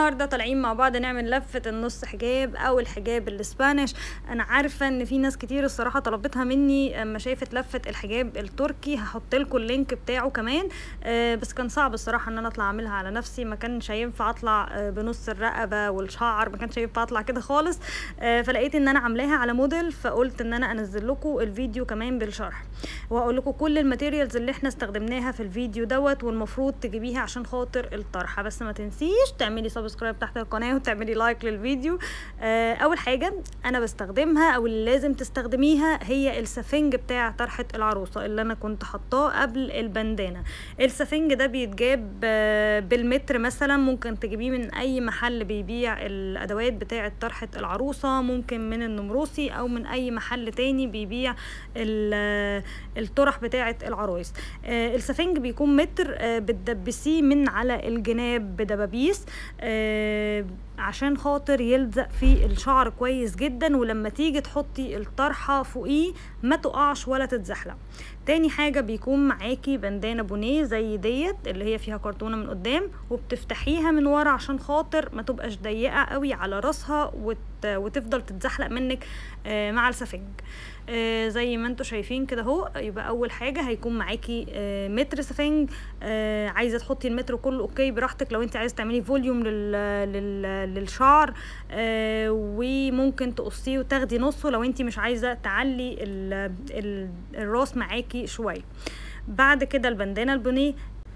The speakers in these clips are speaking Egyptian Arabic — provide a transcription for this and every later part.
النهارده طالعين مع بعض نعمل لفه النص حجاب او الحجاب الاسبانيش انا عارفه ان في ناس كتير الصراحه طلبتها مني اما شافت لفه الحجاب التركي هحط لكم اللينك بتاعه كمان آه بس كان صعب الصراحه ان انا اطلع اعملها على نفسي ما كانش هينفع اطلع آه بنص الرقبه والشعر ما كانش هينفع اطلع كده خالص آه فلقيت ان انا عاملاها على موديل فقلت ان انا انزل لكم الفيديو كمان بالشرح واقول لكم كل الماتيريالز اللي احنا استخدمناها في الفيديو دوت والمفروض تجيبيها عشان خاطر الطرحه بس ما تنسيش تعملي سبسكرايب تحت القناه وتعملي لايك للفيديو آه اول حاجه انا بستخدمها او اللي لازم تستخدميها هي السفنج بتاع طرحه العروسه اللي انا كنت حطاه قبل البندانه السفنج ده بيتجاب آه بالمتر مثلا ممكن تجيبيه من اي محل بيبيع الادوات بتاعه طرحه العروسه ممكن من النمروسي او من اي محل تاني بيبيع الطرح بتاعه العرايس آه السفنج بيكون متر آه بتدبسيه من على الجناب بدبابيس آه عشان خاطر يلزق في الشعر كويس جدا ولما تيجي تحطي الطرحة فوقيه ما تقعش ولا تتزحلق تاني حاجة بيكون معاكي بندانة بونيه زي ديت اللي هي فيها كرتونة من قدام وبتفتحيها من ورا عشان خاطر ما تبقاش ضيقة قوي على راسها وت... وتفضل تتزحلق منك آه مع السفنج آه زي ما انتوا شايفين كده اهو يبقى اول حاجه هيكون معاكي آه متر سفنج آه عايزه تحطي المتر كله اوكي براحتك لو انت عايزه تعملي فوليوم لل... لل... للشعر آه وممكن تقصيه وتاخدي نصه لو انت مش عايزه تعلي ال... ال... الراس معاكي شويه بعد كده البندانه البونيه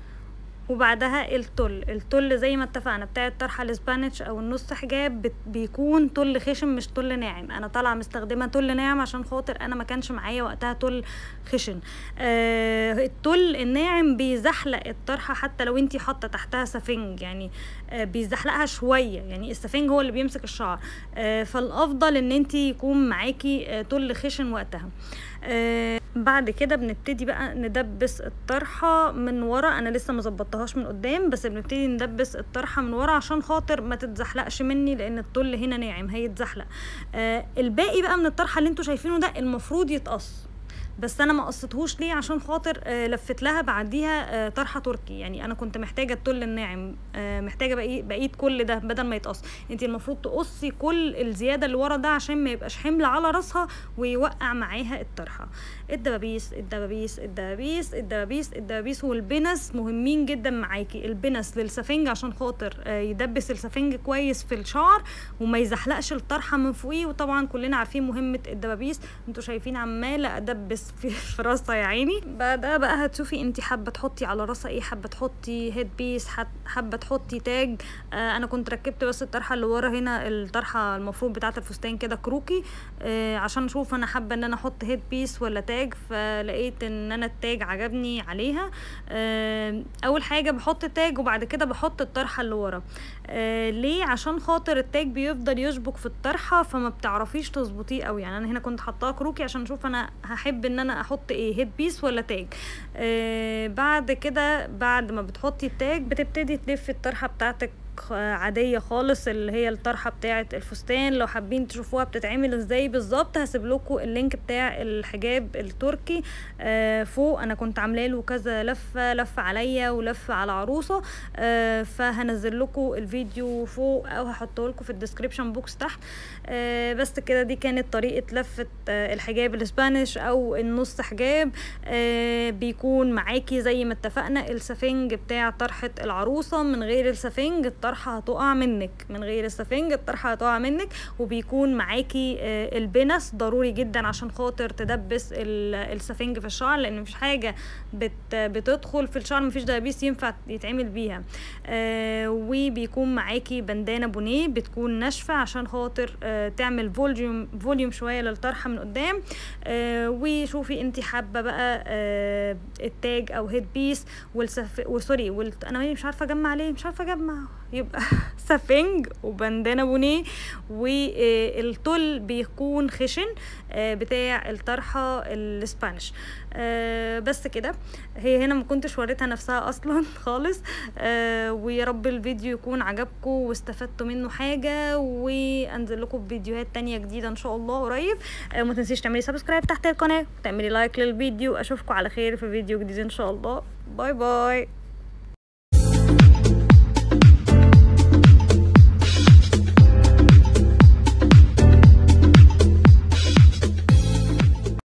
وبعدها التل التل زي ما اتفقنا بتاع الطرحه الاسبانيش او النص حجاب بيكون تل خشن مش تل ناعم انا طالعه مستخدمه تل ناعم عشان خاطر انا ما كانش معايا وقتها تل خشن آه التل الناعم بيزحلق الطرحه حتى لو انتي حاطه تحتها سفنج يعني آه بيزحلقها شويه يعني السفنج هو اللي بيمسك الشعر آه فالافضل ان انتي يكون معاكي آه تل خشن وقتها آه بعد كده بنبتدي بقى ندبس الطرحه من ورا انا لسه مظبطتهاش من قدام بس بنبتدي ندبس الطرحه من ورا عشان خاطر ما تتزحلقش مني لان الطل هنا ناعم هيتزحلق آه الباقي بقى من الطرحه اللي انتوا شايفينه ده المفروض يتقص بس انا ما قصيتهوش ليه عشان خاطر آه لفت لها بعديها آه طرحه تركي يعني انا كنت محتاجه التل الناعم آه محتاجه بقيه بقيه كل ده بدل ما يتقص انت المفروض تقصي كل الزياده اللي ورا ده عشان ما يبقاش حمل على راسها ويوقع معاها الطرحه الدبابيس الدبابيس الدبابيس الدبابيس الدبابيس والبنس مهمين جدا معاكي البنس للسفنج عشان خاطر آه يدبس السفنج كويس في الشعر وما يزحلقش الطرحه من فوقيه وطبعا كلنا عارفين مهمه الدبابيس انتوا شايفين عماله ادبس في, في راسها يا عيني بعدها بقى هتشوفي انت حابه تحطي على راسها ايه حابه تحطي هيد بيس حابه تحطي تاج آه انا كنت ركبت بس الطرحه اللي ورا هنا الطرحه المفروض بتاعه الفستان كده كروكي آه عشان اشوف انا حابه ان انا احط هيد بيس ولا تاج فلقيت ان انا التاج عجبني عليها آه اول حاجه بحط تاج وبعد كده بحط الطرحه اللي ورا آه ليه عشان خاطر التاج بيفضل يشبك في الطرحه فما بتعرفيش تظبطيه قوي يعني انا هنا كنت حطاه كروكي عشان اشوف انا هحب ان انا احط ايه هيد بيس ولا تاج آه بعد كده بعد ما بتحطي التاج بتبتدي تلفي الطرحه بتاعتك عادية خالص اللي هي الطرحة بتاعة الفستان لو حابين تشوفوها بتتعمل ازاي بالظبط هسيب لكم اللينك بتاع الحجاب التركي آه فوق انا كنت عامله له كذا لفة لفة عليا ولفة على عروسة آه فهنزل لكم الفيديو فوق او هحطه لكم في الديسكريبشن بوكس تحت آه بس كده دي كانت طريقة لفة آه الحجاب الاسبانيش او النص حجاب آه بيكون معاكي زي ما اتفقنا السفنج بتاع طرحة العروسة من غير السفنج الطرحه هتقع منك من غير السفنج الطرحه هتقع منك وبيكون معاكي البنس ضروري جدا عشان خاطر تدبس السفنج في الشعر لان مفيش حاجه بت بتدخل في الشعر مفيش دبابيس ينفع يتعمل بيها آه وبيكون معاكي بندانه بونيه بتكون ناشفه عشان خاطر آه تعمل فوليوم فوليوم شويه للطرحه من قدام آه وشوفي انت حابه بقى آه التاج او هيد بيس والسف وسوري والت... انا مش عارفه اجمع ليه مش عارفه اجمع يبقى سفنج وبندانه بونيه والتل بيكون خشن بتاع الطرحه الاسبانيش بس كده هي هنا ما كنتش وريتها نفسها اصلا خالص ويا رب الفيديو يكون عجبكم واستفدتوا منه حاجه وانزل لكم فيديوهات تانية جديده ان شاء الله قريب ما تنسيش تعملي سبسكرايب تحت القناه وتعملي لايك للفيديو اشوفكم على خير في فيديو جديد ان شاء الله باي باي